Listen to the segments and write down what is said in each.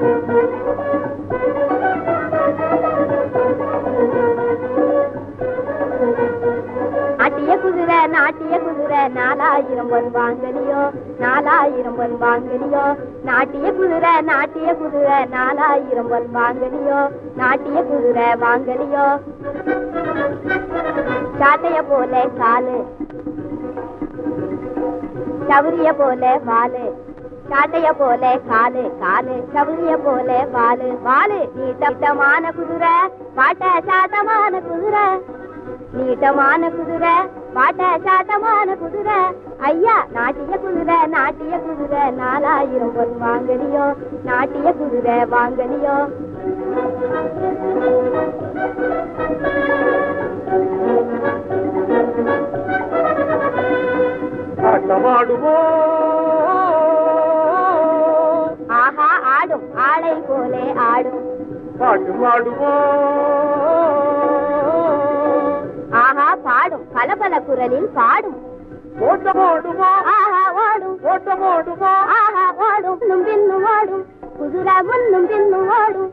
நாட்டிய குதிரை நாட்டிய குதிரை நாலாயிரம் பொன் வாங்கலியோ நாலாயிரம் பொன் வாங்கலியோ நாட்டிய குதிரை நாட்டிய குதிரை நாலாயிரம் பொன் வாங்கலியோ நாட்டிய குதிரை வாங்கலியோ சாட்டைய போல காலு சவுரிய போல வாலு சாட்டைய போல காலு காலு சவுரிய போல வாலு வாலு நீட்டமான குதிரை பாட்ட சாட்டமான குதிரை நீட்டமான குதிரை பாட்ட சாட்டமான குதிரை ஐயா நாட்டிய குதிரை நாட்டிய குதிரை நாலாயிரம் பொன் வாங்கலியோ நாட்டிய குதிரை வாங்கலியோ ஆட்டமாடுமோ ஆஹா ஆடும் ஆளை போலே ஆடும் பாட்டு பாடுமோ ஆஹா பாடும் பல குரலில் பாடும் ஓட்டமாடுமோ ஆஹா ஓடும் ஓட்டமாடுமோ ஆஹா ஓடும் முன்னும் பின்னும் ஓடும் குதிரை முன்னும் பின்னும் ஓடும்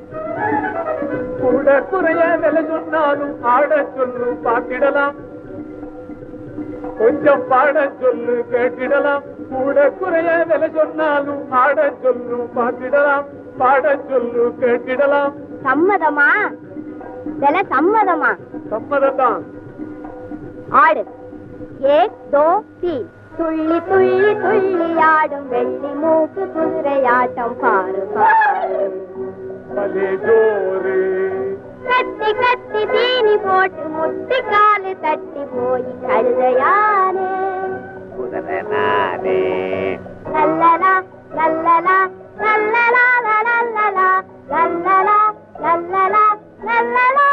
கூட குறைய விலை சொன்னாலும் ஆட சொல்லு பார்த்திடலாம் கொஞ்சம் பாட சொல்லு கேட்டிடலாம் கூட குறைய விலை சொன்னாலும் ஆட சொல்லு பார்த்திடலாம் பாட சொல்லு கேட்டிடலாம் சம்மதமா சில சம்மதமா சம்மதம்தான் ஆடு ஏக் தோ தீன் துள்ளி துள்ளி துள்ளி ஆடும் வெள்ளி மூக்கு குதிரையாட்டம் பாரு பாரு பலே ஜோரு கத்தி கத்தி தீனி போட்டு முட்டி காலு தட்டி போய் கழுதையானே குதிரை நானே லல்லலா லல்லலா லல்லலா லல்லலா லல்லலா லல்லலா லல்லலா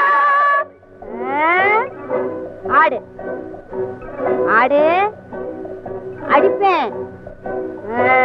ஆ? ஆடு ஆடு அடிப்பேன் ஆ.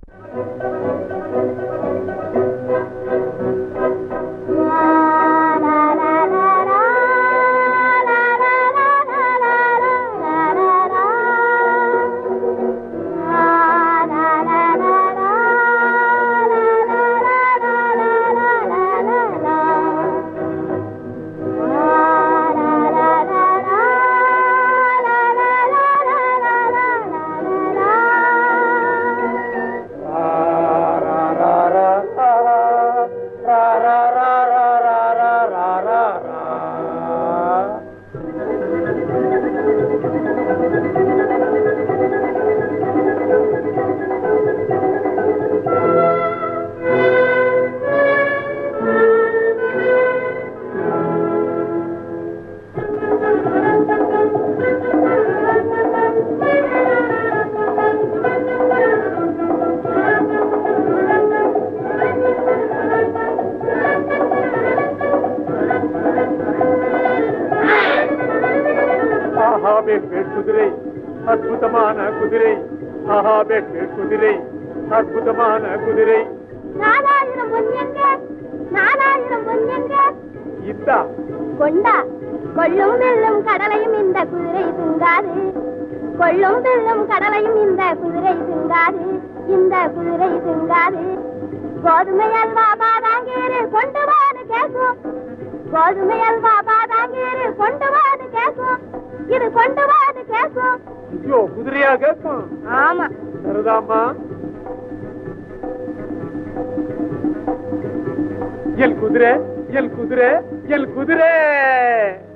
ஆஹா பெட்டு குதிரை அற்புதமான குதிரை ஆஹா பெட்டு குதிரை அற்புதமான குதிரை நாலாயிரம் பொன்யங்க நாலாயிரம் பொன்யங்க இந்தா கொண்டா கொள்ளும் வெள்ளும் கடலையும் இந்த குதிரை துங்காது கொள்ளும் வெள்ளும் கடலையும் இந்த குதிரை துங்காது இந்த குதிரை துங்காது கோதுமை அல்வா பாதாங்கீரு கொண்டு வான்னு கேட்கும் கோதுமை அல்வா பாதாங்கீரு கொண்டு வான்னு கேட்கும் இது கொண்டு வான்னு கேட்கும் ஐயோ குதிரையா கேட்கும் ஆமா சரிதாம்மா எல் குதிரை எல் குதிரை எல் குதிரை